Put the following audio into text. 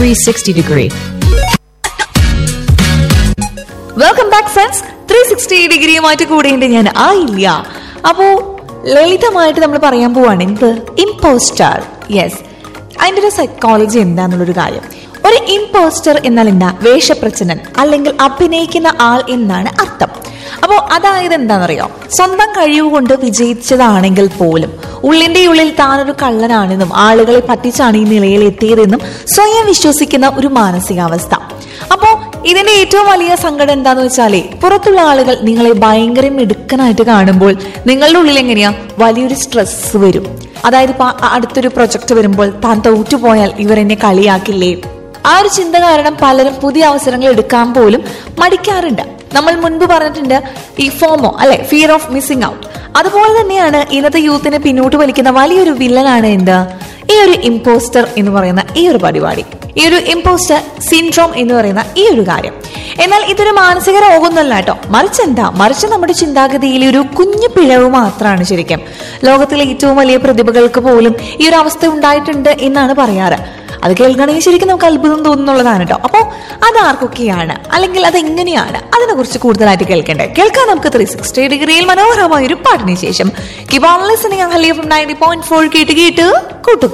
360 degree. Welcome back friends three sixty ഡിഗ്രിയുമായിട്ട് കൂടെയുണ്ട് ഞാൻ ആയില്ല അപ്പോ ലളിതമായിട്ട് നമ്മൾ പറയാൻ പോവാണ് എന്ത് ഇമ്പോസ്റ്റർ യെസ് അതിന്റെ ഒരു സൈക്കോളജി എന്താന്നുള്ളൊരു കാര്യം ഒരു ഇമ്പോസ്റ്റർ എന്നാൽ എന്താ വേഷപ്രച്ഛനൻ അല്ലെങ്കിൽ അഭിനയിക്കുന്ന ആൾ എന്നാണ് അർത്ഥം അപ്പോൾ അതായത് എന്താണെന്നറിയോ സ്വന്തം കഴിവ് കൊണ്ട് വിജയിച്ചതാണെങ്കിൽ പോലും ഉള്ളിന്റെ ഉള്ളിൽ താനൊരു കള്ളനാണെന്നും ആളുകളെ പറ്റിച്ചാണ് ഈ നിലയിൽ എത്തിയതെന്നും സ്വയം വിശ്വസിക്കുന്ന ഒരു മാനസികാവസ്ഥ അപ്പോ ഇതിന്റെ ഏറ്റവും വലിയ സങ്കടം എന്താന്ന് വെച്ചാലേ പുറത്തുള്ള ആളുകൾ നിങ്ങളെ ഭയങ്കര മിടുക്കനായിട്ട് കാണുമ്പോൾ നിങ്ങളുടെ ഉള്ളിൽ എങ്ങനെയാ വലിയൊരു സ്ട്രെസ് വരും അതായത് ഇപ്പൊ അ- അടുത്തൊരു പ്രൊജക്ട് വരുമ്പോൾ താൻ തോറ്റുപോയാൽ ഇവരെന്നെ കളിയാക്കില്ലേ ആ ഒരു ചിന്ത കാരണം പലരും പുതിയ അവസരങ്ങൾ എടുക്കാൻ പോലും മടിക്കാറുണ്ട് നമ്മൾ മുൻപ് പറഞ്ഞിട്ടുണ്ട് ഈ ഫോമോ അല്ലെ ഫിയർ ഓഫ് മിസ്സിംഗ് ഔട്ട് അതുപോലെ തന്നെയാണ് ഇന്നത്തെ യൂത്തിനെ പിന്നോട്ട് വലിക്കുന്ന വലിയൊരു വില്ലനാണ് എന്ത് ഈ ഒരു ഇമ്പോസ്റ്റർ എന്ന് പറയുന്ന ഈ ഒരു പരിപാടി ഈ ഒരു ഇമ്പോസ്റ്റർ സിൻഡ്രോം എന്ന് പറയുന്ന ഈ ഒരു കാര്യം എന്നാൽ ഇതൊരു മാനസിക രോഗമൊന്നുമല്ല കേട്ടോ മറിച്ച് എന്താ മറിച്ച് നമ്മുടെ ചിന്താഗതിയിലെ ഒരു കുഞ്ഞു പിഴവ് മാത്രമാണ് ശരിക്കും ലോകത്തിലെ ഏറ്റവും വലിയ പ്രതിഭകൾക്ക് പോലും ഈ ഒരു അവസ്ഥ ഉണ്ടായിട്ടുണ്ട് എന്നാണ് പറയാറ് അത് കേൾക്കുകയാണെങ്കിൽ ശരിക്കും നമുക്ക് അത്ഭുതം തോന്നുന്നുള്ളതാണ് കേട്ടോ അപ്പോൾ അത് ആർക്കൊക്കെയാണ് അല്ലെങ്കിൽ അത് എങ്ങനെയാണ് അതിനെ കുറിച്ച് കൂടുതലായിട്ട് കേൾക്കണ്ടേ കേൾക്കാൻ നമുക്ക് ത്രീ സിക്സ്റ്റി ഡിഗ്രിയിൽ മനോഹരമായ ഒരു പാട്ടിന് ശേഷം കിബോൺ ലിസണിങ് ഹലിയ ഫ്രം നയൻറ്റി പോയിന്റ് ഫോർ കേട്ട് കേട്ട് കൂട്ടു